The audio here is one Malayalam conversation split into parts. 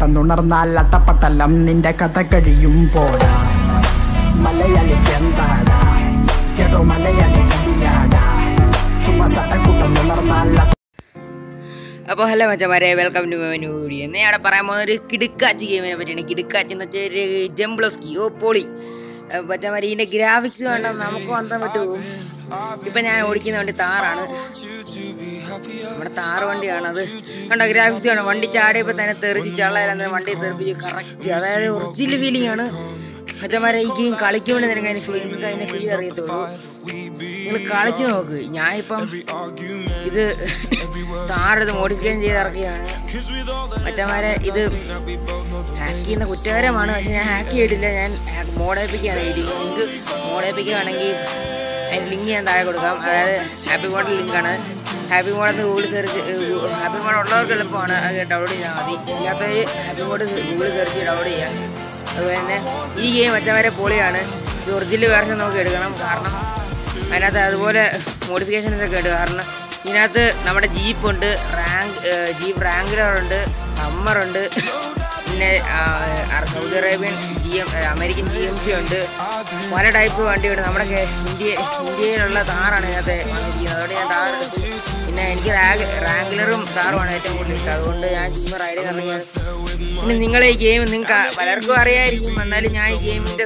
പെട്ടെന്നുണർന്നാൽ അട്ടപ്പട്ടലം നിന്റെ കഥ കഴിയും പോടാ മലയാളിക്കെന്താടാ ഏതോ മലയാളി കടിയാടാ ചുമ്മാ സട്ടക്കുട്ടെന്നുണർന്നാൽ അപ്പോൾ ഹലോ മച്ചമാരെ വെൽക്കം ടു മെനു വീഡിയോ എന്നെ അവിടെ പറയാൻ പോകുന്ന ഒരു കിടുക്കാച്ചി ഗെയിമിനെ പറ്റിയാണ് കിടുക്കാച്ചി എന്ന് വെച്ചാൽ ഒരു ജംബ്ലോസ്കി ഓ പൊളി മച്ചമാരെ ഇതിൻ്റെ ഗ്രാഫിക്സ് കണ്ടാൽ നമുക്ക് വന്നാൽ വിട്ടു പോകും ഇപ്പം ഞാൻ ഓടിക്കുന്ന വണ്ടി താറാണ് നമ്മുടെ താറ് വണ്ടിയാണ് അത് കണ്ട ഗ്രാഫിക്സ് കാണാം വണ്ടി ചാടിയപ്പോൾ തന്നെ തെറിച്ച് ചള്ളയില്ല വണ്ടി തെറിപ്പിച്ച് കറക്റ്റ് അതായത് ഒറിജിനൽ ഫീലിംഗ് ആണ് മച്ചന്മാരെ ഈ ഗെയിം കളിക്കുമ്പോൾ നിനക്ക് അതിന് ഫീൽ നിങ്ങൾക്ക് അതിനെ ഫീൽ അറിയത്തുള്ളൂ നിങ്ങൾ കളിച്ച് നോക്ക് ഞാൻ ഇപ്പം ഇത് താറത് മോഡിഫിക്കേഷൻ ചെയ്ത് ഇറക്കിയാണ് മറ്റന്മാരെ ഇത് ഹാക്ക് ചെയ്യുന്ന കുറ്റകരമാണ് പക്ഷെ ഞാൻ ഹാക്ക് ചെയ്തിട്ടില്ല ഞാൻ മോഡേപ്പിക്കുകയാണ് ചെയ്തിരിക്കുന്നത് നിങ്ങൾക്ക് മോഡേപ്പിക്കുകയാണെങ്കിൽ അതിൻ്റെ ലിങ്ക് ഞാൻ താഴെ കൊടുക്കാം അതായത് ഹാപ്പി മോഡിൽ ലിങ്കാണ് ഹാപ്പി മോഡെന്ന് ഗൂഗിൾ സെർച്ച് ഹാപ്പി മോഡ് ഉള്ളവർക്ക് എളുപ്പമാണ് അത് ഡൗൺലോഡ് ചെയ്താൽ മതി ഇല്ലാത്തവർ ഹാപ്പി മോഡ് ഗൂഗിൾ സെർച്ച് ചെയ്ത് ഡൗൺലോഡ് ചെയ്യാം അതുപോലെ തന്നെ ഈ ഗെയിം മച്ചന്മാരെ പൊളിയാണ് ഇത് ഒറിജിനൽ വേർഷൻ നമുക്ക് എടുക്കണം കാരണം അതിനകത്ത് അതുപോലെ മോഡിഫിക്കേഷൻസ് ഒക്കെ ഉണ്ട് കാരണം ഇതിനകത്ത് നമ്മുടെ ജീപ്പുണ്ട് റാങ്ക് ജീപ്പ് റാങ്കുലർ ഉണ്ട് ഹമ്മർ ഉണ്ട് പിന്നെ ആ, ആ, Saudi Arabian G M American G M C ഉണ്ട് പല ടൈപ്പ് വണ്ടിയുണ്ട് നമ്മുടെ കേ- ഇന്ത്യ ഇന്ത്യയിലുള്ള താറാണ് ഇതിനകത്ത് വന്നിരിക്കുന്നത് അതുകൊണ്ട് ഞാൻ താർ എടുത്തു പിന്നെ എനിക്ക് റാഗ് റാങ്കുലറും താറുമാണ് ഏറ്റവും കൂടുതൽ ഇഷ്ടം അതുകൊണ്ട് ഞാൻ ചുമ്മാ റൈഡ് ചെയ്ത് ഇറങ്ങിയാണ് പിന്നെ നിങ്ങളെ ഈ ഗെയിം നിങ്ങൾക്ക് പലർക്കും അറിയായിരിക്കും എന്നാലും ഞാൻ ഈ ഗെയിമിൻ്റെ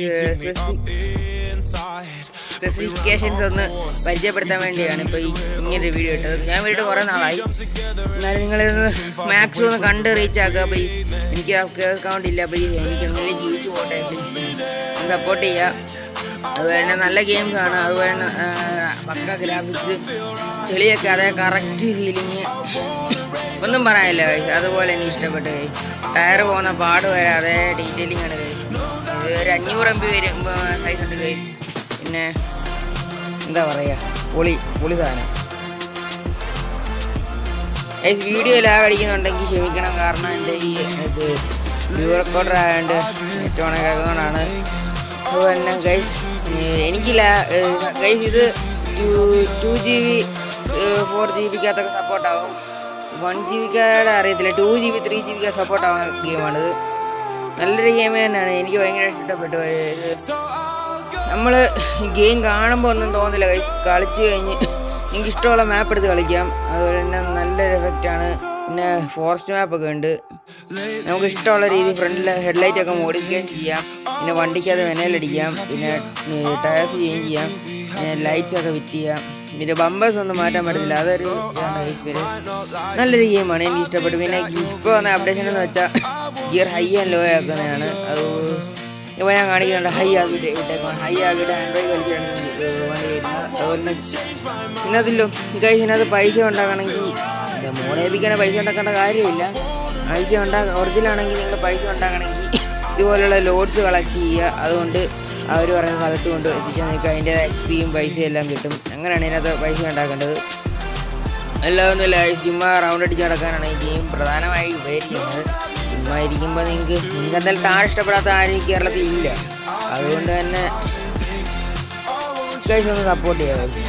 സ്പെസിഫിക്കേഷൻസ് ഒന്ന് പരിചയപ്പെടുത്താൻ വേണ്ടിയാണ് ഇപ്പോൾ ഈ ഇങ്ങനെ വീഡിയോ ഇട്ടത് ഞാൻ വീഡിയോ കുറേ നാളായി എന്നാലും നിങ്ങളിത് മാക്സിമം ഒന്ന് കണ്ട് റീച്ച് ആക്കുക പ്ലീസ് എനിക്ക് അക്കൗണ്ട് ഇല്ല പ്ലീസ് എനിക്ക് എങ്ങനെ ജീവിച്ചു പോട്ടെ പ്ലീസ് സപ്പോർട്ട് ചെയ്യുക അതുപോലെ തന്നെ നല്ല ഗെയിംസ് ആണ് അതുപോലെ തന്നെ ആ, പക്ക ഗ്രാഫിക്സ് ചെളിയൊക്കെ അതേ കറക്റ്റ് ഫീലിങ് ഒന്നും പറയാനില്ല guys. അതുപോലെ എനിക്ക് ഇഷ്ടപ്പെട്ടു guys. ടയർ പോകുന്ന പാട് വരെ അതേ ഡീറ്റെയിലിംഗ് ആണ് guys. ഇത് ഒരു അഞ്ഞൂറ് എം ബി വരും സൈസ് ഉണ്ട് ഗൈസ് പിന്നെ എന്താ പറയുക പൊളി പൊളി സാധനം ഗൈസ് വീഡിയോ ലാഗ് അടിക്കുന്നുണ്ടെങ്കിൽ ക്ഷമിക്കണം കാരണം എൻ്റെ ഈ ഇത് വ്യൂ റെക്കോർഡർ ആയതുകൊണ്ട് നെറ്റ് ഓൺ കിടക്കുന്നതുകൊണ്ടാണ് അതുപോലെ തന്നെ ഗൈസ് എനിക്ക് ഗൈസ് ഇത് two two G B four G ബിക്കകത്തൊക്കെ സപ്പോർട്ടാവും വൺ ജി ബിക്കാരുടെ അറിയത്തില്ല two G B three G ബിക്ക് സപ്പോർട്ടാവുന്ന ഗെയിമാണിത് നല്ലൊരു ഗെയിം തന്നെയാണ് എനിക്ക് ഭയങ്കര ഇഷ്ടപ്പെട്ടു ഇത് നമ്മൾ ഗെയിം കാണുമ്പോൾ ഒന്നും തോന്നില്ല കൈ കളിച്ച് കഴിഞ്ഞ് എനിക്ക് ഇഷ്ടമുള്ള മാപ്പ് എടുത്ത് കളിക്കാം അതുപോലെ തന്നെ നല്ലൊരു എഫക്റ്റാണ് പിന്നെ ഫോറസ്റ്റ് മാപ്പൊക്കെ ഉണ്ട് നമുക്ക് ഇഷ്ടമുള്ള രീതി ഫ്രണ്ടിൽ ഹെഡ്ലൈറ്റ് ഒക്കെ മോഡിഫിക്കേഷൻ ചെയ്യാം പിന്നെ വണ്ടിക്ക് അത് വെനലടിക്കാം പിന്നെ ടയേഴ്സ് ചേഞ്ച് ചെയ്യാം പിന്നെ ലൈറ്റ്സ് ഒക്കെ ഫിറ്റ് ചെയ്യാം പിന്നെ ബമ്പേഴ്സ് ഒന്നും മാറ്റാൻ പറ്റത്തില്ല അതൊരു ഇതാണ് ഗൈസ് പേര് നല്ലൊരു ഗെയിമാണ് എനിക്ക് ഇഷ്ടപ്പെട്ടു പിന്നെ ഇപ്പോൾ വന്ന അപ്ഡേഷൻ എന്ന് വെച്ചാൽ ഗിയർ ഹൈ ആൻഡ് ലോ ആക്കുന്നതാണ് അത് ഇപ്പോൾ ഞാൻ കാണിക്കുന്നുണ്ട് ഹൈ ആക്കിയിട്ട് ഇട്ടേക്കാണ് ഹൈ ആക്കിയിട്ട് ഹാൻഡ് ബ്രേക്ക് വലിച്ചിട്ടാണ് ഞാൻ വണ്ടി കയറ്റുന്നത് അതുപോലെ തന്നെ ഇതിനകത്തില്ലോ ഗൈസ് ഇതിനകത്ത് പൈസ ഉണ്ടാക്കണമെങ്കിൽ മോഡേപ്പിക്കണ പൈസ ഉണ്ടാക്കേണ്ട കാര്യമില്ല പൈസ ഉണ്ടാക്ക ഒറിജിനലാണെങ്കിൽ നിങ്ങൾ പൈസ ഉണ്ടാക്കണമെങ്കിൽ ഇതുപോലുള്ള ലോഡ്സ് കളക്ട് ചെയ്യുക അതുകൊണ്ട് അവർ പറയുന്ന സ്ഥലത്ത് കൊണ്ട് എത്തിച്ചാൽ നിങ്ങൾക്ക് അതിൻ്റെ എക്സ് പിയും പൈസയും എല്ലാം കിട്ടും അങ്ങനെയാണ് ഇതിനകത്ത് പൈസ ഉണ്ടാക്കേണ്ടത് അല്ലാതൊന്നുമില്ല ചുമ്മാ റൗണ്ട് അടിച്ച് നടക്കാനാണ് ഈ ഗെയിം പ്രധാനമായി ഉപകരിക്കുന്നത് ചുമ്മാ ഇരിക്കുമ്പോൾ നിങ്ങൾക്ക് നിങ്ങൾക്ക് എന്തായാലും താഴെ ഇഷ്ടപ്പെടാത്ത ആരും ഈ കേരളത്തിൽ ഇല്ല അതുകൊണ്ട് തന്നെ ഗൈസ് ഒന്ന് സപ്പോർട്ട് ചെയ്യുക ഗൈസ്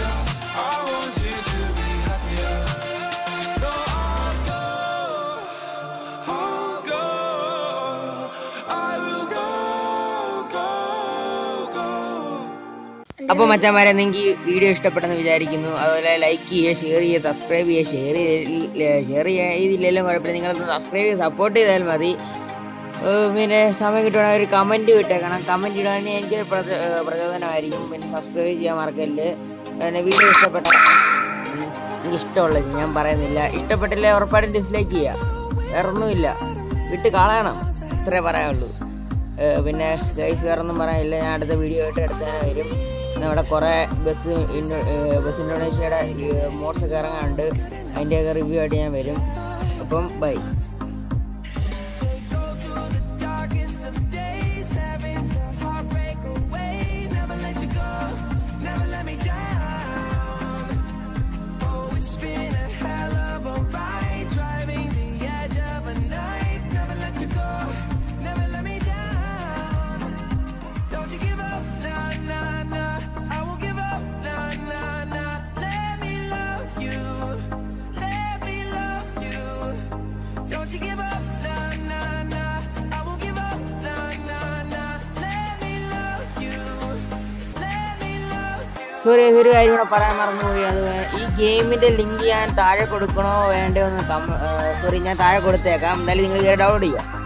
അപ്പോൾ മച്ചാമാരെ നിങ്ങൾക്ക് ഈ വീഡിയോ ഇഷ്ടപ്പെട്ടെന്ന് വിചാരിക്കുന്നു അതുപോലെ ലൈക്ക് ചെയ്യുക ഷെയർ ചെയ്യുക സബ്സ്ക്രൈബ് ചെയ്യുക ഷെയർ ഷെയർ ചെയ്തില്ലെങ്കിലും കുഴപ്പമില്ല നിങ്ങളൊന്ന് സബ്സ്ക്രൈബ് ചെയ്ത് സപ്പോർട്ട് ചെയ്താൽ മതി ഏഹ് പിന്നെ സമയം കിട്ടുവാണെങ്കിൽ ഒരു കമൻറ്റ് വിട്ടേക്കണം കമൻറ്റ് ഇടുവാണെങ്കിൽ എനിക്ക് പ്രചോ- ഏഹ് പ്രചോദനമായിരിക്കും പിന്നെ സബ്സ്ക്രൈബ് ചെയ്യാൻ മറക്കല്ല് പിന്നെ വീഡിയോ ഇഷ്ടപ്പെട്ട ഉം, എനിക്ക് ഇഷ്ടമുള്ളത് ഞാൻ പറയുന്നില്ല ഇഷ്ടപ്പെട്ടില്ല ഉറപ്പായിട്ടും ഡിസ്ലൈക്ക് ചെയ്യുക വേറെ ഒന്നുമില്ല വിട്ട് കളയണം ഇത്രേ പറയാനുള്ളൂ ഏഹ് പിന്നെ ഗൈസ് വേറെ ഒന്നും പറയാനില്ല ഞാൻ അടുത്ത വീഡിയോ ആയിട്ട് അടുത്ത തന്നെ വരും പിന്നെ അവിടെ കുറേ ബസ് ഇൻഡോ ഏഹ് ബസ് ഇന്തോനേഷ്യയുടെ മോഡ്സ് ഒക്കെ ഇറങ്ങാനുണ്ട് അതിൻ്റെയൊക്കെ റിവ്യൂ ആയിട്ട് ഞാൻ വരും അപ്പം ബൈ Don't സോറി ഒരു കാര്യം കൂടെ പറയാൻ മറന്നുപോയി അത് ഈ ഗെയിമിൻ്റെ ലിങ്ക് ഞാൻ താഴെ കൊടുക്കണോ വേണ്ടോ എന്ന് സോറി ഞാൻ താഴെ കൊടുത്തേക്കാം എന്തായാലും നിങ്ങൾ ഡൗൺലോഡ് ചെയ്യാം